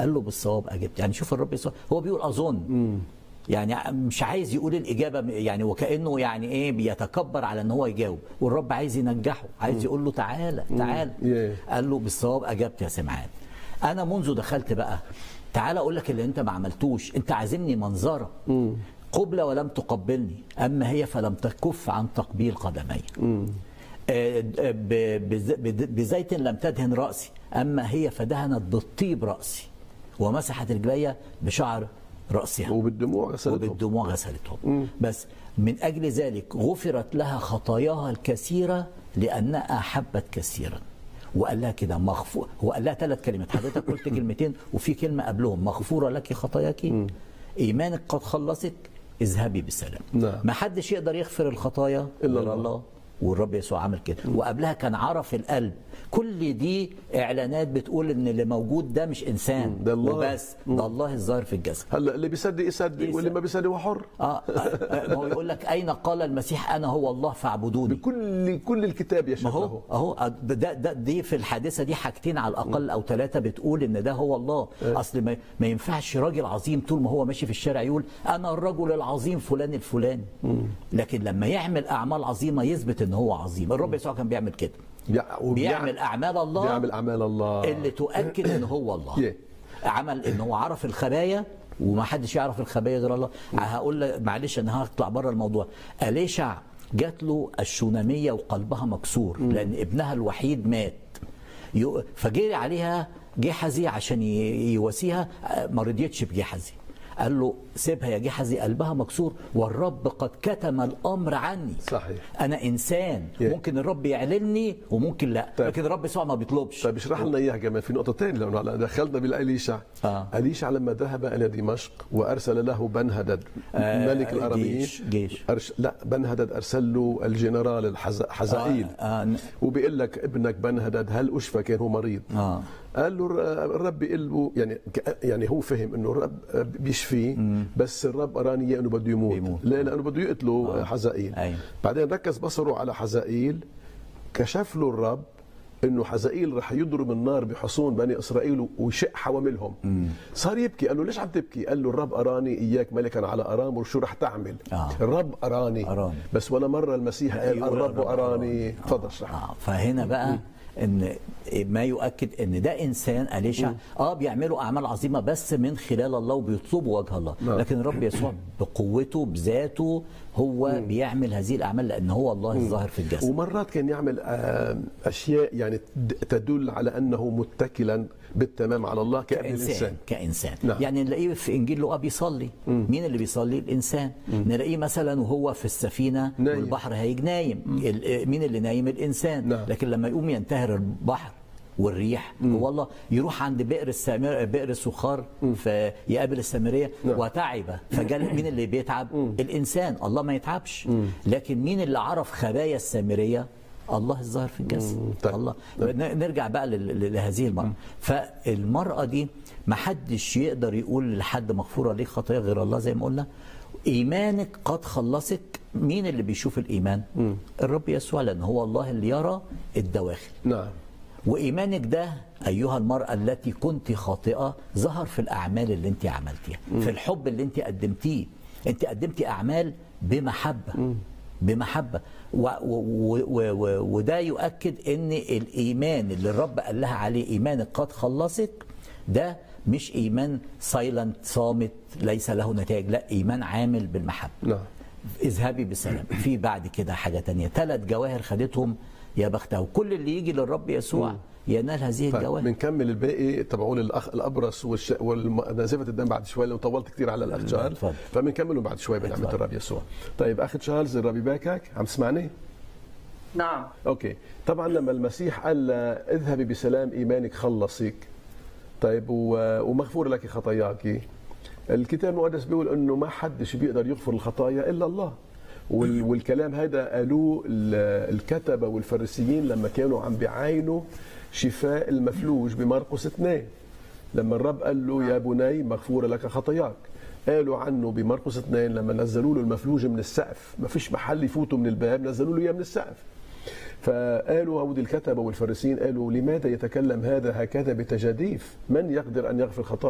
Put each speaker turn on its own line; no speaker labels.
قال له بالصواب اجبت يعني شوف الرب يسوع هو بيقول اظن يعني مش عايز يقول الاجابه يعني وكانه يعني ايه بيتكبر على ان هو يجاوب والرب عايز ينجحه عايز يقول له تعالى تعالى
Yeah.
قال له بالصواب اجبت يا سمعان انا منذ دخلت بقى تعالى اقول لك اللي انت ما عملتوش انت عازمني منظره قبلة ولم تقبلني أما هي فلم تكف عن تقبيل قدمي آه، ب- بز- بد- بزيت لم تدهن رأسي أما هي فدهنت بالطيب رأسي ومسحت رجلي بشعر رأسها
وبالدموع غسلتهم
وبالدموع غسلتهم بس من أجل ذلك غفرت لها خطاياها الكثيرة لأنها أحبت كثيرا وقال لها كده مغفور هو قال لها ثلاث كلمات حضرتك قلت كلمتين وفي كلمة قبلهم مغفورة لك خطاياك إيمانك قد خلصك اذهبي بسلام
نعم.
ما حدش يقدر يغفر الخطايا
إلا
غير
الله.
الله والرب يسوع عمل كده وقبلها كان عرف القلب كل دي اعلانات بتقول ان اللي موجود ده مش انسان
ده الله.
وبس ده الله الظاهر في الجسد
هلا اللي بيصدق يصدق واللي ما بيصدق هو حر
آه, آه, آه ما هو يقول لك اين قال المسيح انا هو الله فاعبدوني
بكل كل الكتاب
ما
يشهد
هو
له
اهو ده, ده دي في الحادثه دي حاجتين على الاقل او ثلاثه بتقول ان ده هو الله اصل ما, ما ينفعش راجل عظيم طول ما هو ماشي في الشارع يقول انا الرجل العظيم فلان الفلاني لكن لما يعمل اعمال عظيمه يثبت ان هو عظيم الرب يسوع كان بيعمل كده
بيع- وبيع-
بيعمل اعمال الله
بيعمل اعمال الله
اللي تؤكد ان هو الله
Yeah.
عمل ان هو عرف الخبايا وما حدش يعرف الخبايا غير الله هقول لك معلش انا هطلع بره الموضوع اليشع جات له الشوناميه وقلبها مكسور لان ابنها الوحيد مات يو- فجري عليها جحزي عشان ي- يواسيها آه، ما رضيتش بجحزي قال له سيبها يا جحزي قلبها مكسور والرب قد كتم الامر عني
صحيح.
انا انسان
Yeah.
ممكن الرب يعلني وممكن لا
طيب.
لكن الرب يسوع ما بيطلبش
طيب اشرح لنا اياها كمان في نقطه ثانيه لانه هلا دخلنا بالاليشع
آه.
اليشع لما ذهب الى دمشق وارسل له بنهدد
آه،
ملك الاراميين
جيش- جيش.
أرش... لا بنهدد ارسل له الجنرال الحز... حزائيل
آه، آه.
وبيقول لك ابنك بنهدد هل اشفى كان هو مريض
آه.
قال له الر- الرب بيقول له يعني ك- يعني هو فهم انه الرب بيشفيه بس الرب اراني اياه انه بده يموت
يموت.
ليه لانه بده يقتله حزائيل
أيوة.
بعدين ركز بصره على حزائيل كشف له الرب انه حزائيل رح يضرب النار بحصون بني اسرائيل ويشق حواملهم صار يبكي قال له ليش عم تبكي قال له الرب اراني اياك ملكا على ارام وشو رح تعمل
آه.
الرب اراني
أراني.
بس ولا مره المسيح قال
يقول
الرب اراني تفضل اشرح
آه فهنا بقى ان ما يؤكد ان ده انسان اليشع اه بيعملوا اعمال عظيمه بس من خلال الله وبيطلبوا وجه الله
نعم.
لكن الرب يسوع بقوته بذاته هو بيعمل هذه الاعمال لان هو الله الظاهر في الجسد
ومرات كان يعمل آه، اشياء يعني تد- تدل على انه متكلا بالتمام على الله كابن
كإنسان
الانسان
كإنسان
نعم.
يعني نلاقيه في إنجيل لوقا بيصلي مين اللي بيصلي الإنسان نلاقيه مثلا وهو في السفينة
نايم.
والبحر هيج نايم ال- مين اللي نايم الإنسان
نعم.
لكن لما يقوم ينتهر البحر والريح هو الله يروح عند بئر السامر بئر السخار فيقابل السامريه
نعم.
وتعب فجال مين اللي بيتعب الانسان الله ما يتعبش لكن مين اللي عرف خبايا السامريه الله الظاهر في الجسد
طيب.
الله ن- نرجع بقى لل- ل- لهذه المرأة فالمرأة دي ما حدش يقدر يقول لحد مغفورة ليك خطايا غير الله زي ما قلنا إيمانك قد خلصك مين اللي بيشوف الإيمان الرب يسوع لأن هو الله اللي يرى الدواخل
نعم
وإيمانك ده أيها المرأة التي كنت خاطئة ظهر في الأعمال اللي أنت عملتيها في الحب اللي أنت قدمتيه أنت قدمتي أعمال بمحبة بمحبة و و و و وده يؤكد أن الإيمان اللي الرب قال لها عليه إيمانك قد خلصك ده مش إيمان سايلنت صامت ليس له نتائج لا إيمان عامل بالمحبة
نعم
اذهبي بسلام في بعد كده حاجة تانية ثلاث جواهر خدتهم يا بختها وكل اللي يجي للرب يسوع ينال هذه
طيب
الجواهر
بنكمل الباقي تبعون الاخ الابرص والش... ونزفه الدم بعد شوي لو طولت كثير على الاخ تشارلز
اتفضل.
فبنكمله بعد شوي بنعمه
اتفضل.
الرب يسوع طيب اخ تشارلز الرب يباركك عم تسمعني
نعم
اوكي طبعا لما المسيح قال لها اذهبي بسلام ايمانك خلصك طيب و... ومغفور لك خطاياك الكتاب المقدس بيقول انه ما حدش بيقدر يغفر الخطايا الا الله وال... والكلام هذا قالوه ال- الكتبه والفريسيين لما كانوا عم بيعاينوا شفاء المفلوج بمرقس اثنين لما الرب قال له يا بني مغفوره لك خطاياك قالوا عنه بمرقس اثنين لما نزلوا له المفلوج من السقف ما فيش محل يفوتوا من الباب نزلوا له اياه من السقف فقالوا هود الكتبة والفريسيين قالوا لماذا يتكلم هذا هكذا بتجاديف من يقدر أن يغفر خطايا